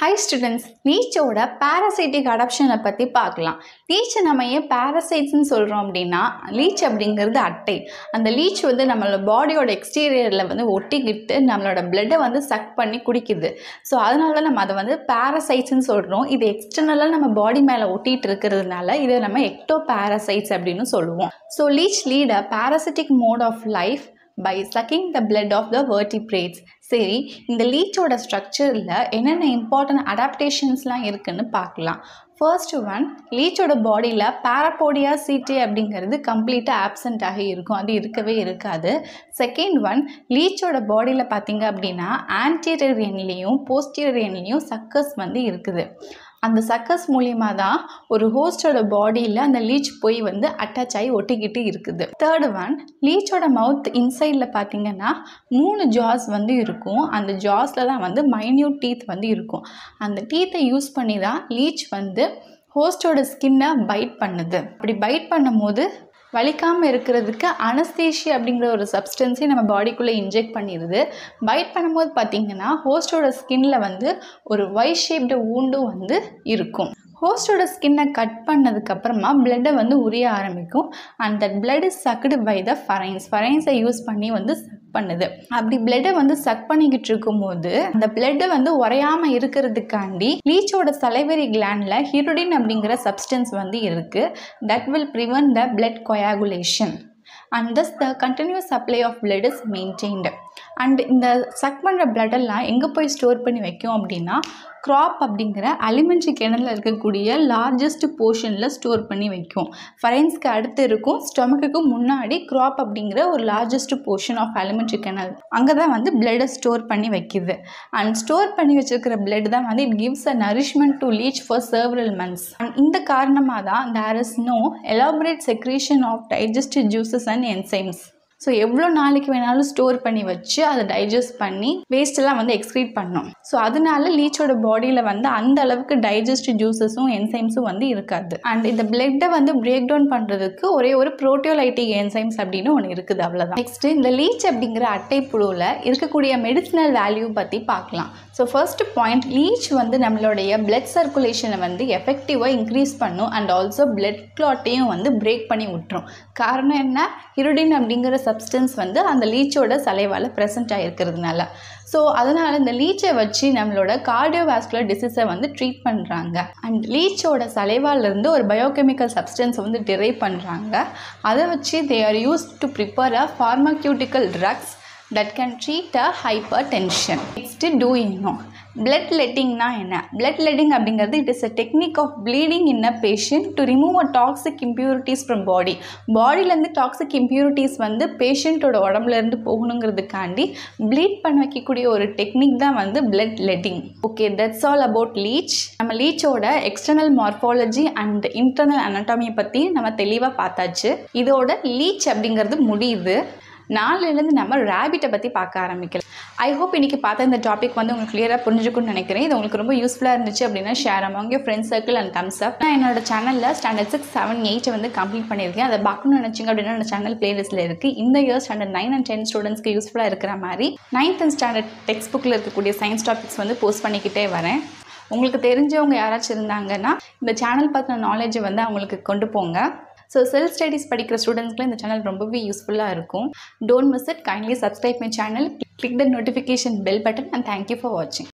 high students லீச்சோட parasitic அடாப்ஷனை பற்றி பார்க்கலாம் லீச்சை நம்ம ஏன் பேராசைட்ஸ்னு சொல்கிறோம் அப்படின்னா லீச் அப்படிங்கிறது அட்டை அந்த லீச் வந்து நம்மளோட பாடியோட எக்ஸ்டீரியரில் வந்து ஒட்டிக்கிட்டு நம்மளோட பிளட்டை வந்து சக் பண்ணி குடிக்குது ஸோ அதனால தான் நம்ம அதை வந்து பேராசைட்ஸ்னு சொல்கிறோம் இது எக்ஸ்டர்னலாக நம்ம பாடி மேலே ஒட்டிகிட்டு இருக்கிறதுனால இதை நம்ம எக்டோ பேராசைட்ஸ் அப்படின்னு சொல்லுவோம் so leech lead a parasitic mode of life by sucking the blood of the vertebrates சரி இந்த லீச்சோட ஸ்ட்ரக்சரில் என்னென்ன இம்பார்ட்டன்ட் அடாப்டேஷன்ஸ்லாம் இருக்குன்னு பார்க்கலாம் ஃபர்ஸ்ட் ஒன் லீச்சோட பாடியில் பாராபோடியா சீட்டே அப்படிங்கிறது கம்ப்ளீட்டாக ஆப்சண்ட் ஆகி இருக்கும் அது இருக்கவே இருக்காது செகண்ட் ஒன் லீச்சோட பாடியில் பார்த்தீங்க அப்படின்னா ஆன்டீரியர் எண்ட்லேயும் போஸ்டீரியர் எண்ட்லேயும் சக்கஸ் வந்து இருக்குது அந்த சக்கஸ் மூலியமாக தான் ஒரு ஹோஸ்டோட பாடியில் அந்த லீச் போய் வந்து அட்டாச் ஆகி ஒட்டிக்கிட்டு இருக்குது தேர்ட் ஒன் லீச்சோட மவுத் இன்சைடில் பார்த்தீங்கன்னா மூணு ஜாஸ் வந்து இருக்கும் அந்த ஜாஸில் தான் வந்து மைன்யூட் டீத் வந்து இருக்கும் அந்த டீத்தை யூஸ் பண்ணி தான் லீச் வந்து ஹோஸ்டோட ஸ்கின்னை பைட் பண்ணுது அப்படி பைட் பண்ணும்போது வலிக்காமல் இருக்கிறதுக்கு அனஸ்தேஷி அப்படிங்கிற ஒரு சப்ஸ்டன்ஸை நம்ம பாடிக்குள்ளே இன்ஜெக்ட் பண்ணிடுது பைட் பண்ணும்போது பார்த்திங்கன்னா ஹோஸ்டோட ஸ்கின்ல வந்து ஒரு ஒய் ஷேப்டு ஊண்டும் வந்து இருக்கும் ஹோஸ்டோட ஸ்கின்னை கட் பண்ணதுக்கப்புறமா பிளட்டை வந்து உரிய ஆரம்பிக்கும் and that blood is sucked by the pharynx ஃபரைன்ஸை யூஸ் பண்ணி வந்து சக் பண்ணுது அப்படி பிளட்டை வந்து சக் பண்ணிக்கிட்டு இருக்கும்போது அந்த பிளட்டை வந்து உறையாமல் இருக்கிறதுக்காண்டி லீச்சோட சலைவரி கிளாண்டில் ஹிரோடின் அப்படிங்கிற சப்ஸ்டன்ஸ் வந்து இருக்குது that will prevent the blood coagulation and thus the continuous supply of blood is maintained and இந்த சக் பண்ணுற பிளட்டெல்லாம் எங்கே போய் ஸ்டோர் பண்ணி வைக்கும் அப்படின்னா க்ராப் அப்படிங்கிற அலிமெண்ட்ரி கிணறுல இருக்கக்கூடிய லார்ஜஸ்ட் போர்ஷனில் ஸ்டோர் பண்ணி வைக்கும் ஃபரைன்ஸ்க்கு அடுத்து இருக்கும் ஸ்டொமக்குக்கு முன்னாடி க்ராப் அப்படிங்கிற ஒரு largest portion of alimentary canal அங்கே தான் வந்து பிளட்டை ஸ்டோர் பண்ணி வைக்குது அண்ட் ஸ்டோர் பண்ணி வச்சிருக்கிற பிளட் தான் வந்து it gives a nourishment to leech for several months and இந்த காரணமாக தான் there is no elaborate secretion of digestive juices and enzymes so எவ்வளோ நாளைக்கு வேணாலும் ஸ்டோர் பண்ணி வச்சு அதை டைஜஸ்ட் பண்ணி வேஸ்ட்டெல்லாம் வந்து எக்ஸ்க்ரீட் பண்ணும் ஸோ அதனால லீச்சோட பாடியில் வந்து அந்த அளவுக்கு டைஜஸ்டிவ் ஜூஸஸும் என்சைம்ஸும் வந்து இருக்காது அண்ட் இந்த பிளட்டை வந்து பிரேக் டவுன் பண்ணுறதுக்கு ஒரே ஒரு ப்ரோட்டியோலைட்டிக் என்சைம்ஸ் அப்படின்னு ஒன்று இருக்குது அவ்வளோதான் நெக்ஸ்ட்டு இந்த லீச் அப்படிங்கிற அட்டை புழுவில் இருக்கக்கூடிய மெடிசினல் வேல்யூ பற்றி பார்க்கலாம் ஸோ ஃபர்ஸ்ட் பாயிண்ட் லீச் வந்து நம்மளுடைய பிளட் சர்க்குலேஷனை வந்து எஃபெக்டிவாக இன்க்ரீஸ் பண்ணும் அண்ட் ஆல்சோ பிளட் கிளாட்டையும் வந்து பிரேக் பண்ணி விட்டுரும் காரணம் என்ன ஹிரோடின் அப்படிங்கிற சப்ஸ்டன்ஸ் வந்து அந்த லீச்சோட சலைவால் ப்ரெசென்ட் ஆகிருக்கிறதுனால ஸோ அதனால் இந்த லீச்சை வச்சு நம்மளோட கார்டியோவாஸ்குலர் டிசீஸை வந்து ட்ரீட் பண்ணுறாங்க அண்ட் லீச்சோட சலைவாலேருந்து ஒரு பயோகெமிக்கல் சப்ஸ்டன்ஸை வந்து டிரைவ் பண்ணுறாங்க அதை வச்சு they are used to prepare a pharmaceutical drugs that can treat a hypertension next two இன்னும் பிளட் லெட்டிங்னா என்ன பிளட் லெட்டிங் அப்படிங்கிறது it is a technique of bleeding in a patient to remove a toxic impurities from body பாடியிலேருந்து toxic impurities வந்து பேஷண்ட்டோட உடம்புலேருந்து போகணுங்கிறதுக்காண்டி pleat பண்ண வைக்கக்கூடிய ஒரு டெக்னிக் தான் வந்து blood letting okay that's all about leech நம்ம லீச்சோட எக்ஸ்டர்னல் மார்ஃபாலஜி அண்ட் இன்டர்னல் அனட்டாமியை பற்றி நம்ம தெளிவாக பார்த்தாச்சு இதோட லீச் அப்படிங்கிறது முடியுது நாலுலேருந்து நம்ம ரேபிட்டை பற்றி பார்க்க ஆரம்பிக்கலாம் ஐ ஹோப் இன்றைக்கி பார்த்த இந்த டாபிக் வந்து உங்களுக்கு கிளியராக புரிஞ்சுக்கும்னு நினைக்கிறேன் இது உங்களுக்கு ரொம்ப யூஸ்ஃபுல்லாக இருந்துச்சு அப்படின்னா share among your friends circle and thumbs up நான் என்னோட சேனலில் ஸ்டாண்டர்ட் சிக்ஸ் செவன் எயிட்டை வந்து கம்ப்ளீட் பண்ணியிருக்கேன் அதை பார்க்கணும்னு நினச்சிங்க அப்படின்னா என்னோட சேனல் பிளேலிஸ்ட்டில் இருக்குது இந்த year standard nine and ten ஸ்டூடெண்ட்ஸ்க்கு யூஸ்ஃபுல்லாக இருக்கிற மாதிரி நைன்த் அண்ட் ஸ்டாண்டர்ட் டெக்ஸ்ட் புக்கில் இருக்கக்கூடிய சயின்ஸ் டாபிக்ஸ் வந்து போஸ்ட் பண்ணிக்கிட்டே வரேன் உங்களுக்கு தெரிஞ்சவங்க யாராச்சும் இருந்தாங்கன்னா இந்த சேனல் பற்றின நாலேஜை வந்து அவங்களுக்கு கொண்டு போங்க ஸோ செல்ஃப் ஸ்டடீஸ் படிக்கிற ஸ்டூடெண்ட்ஸ்க்குலாம் இந்த சேனல் ரொம்பவே யூஸ்ஃபுல்லாக இருக்கும் don't miss it kindly subscribe my channel click the notification bell button and thank you for வாட்சிங்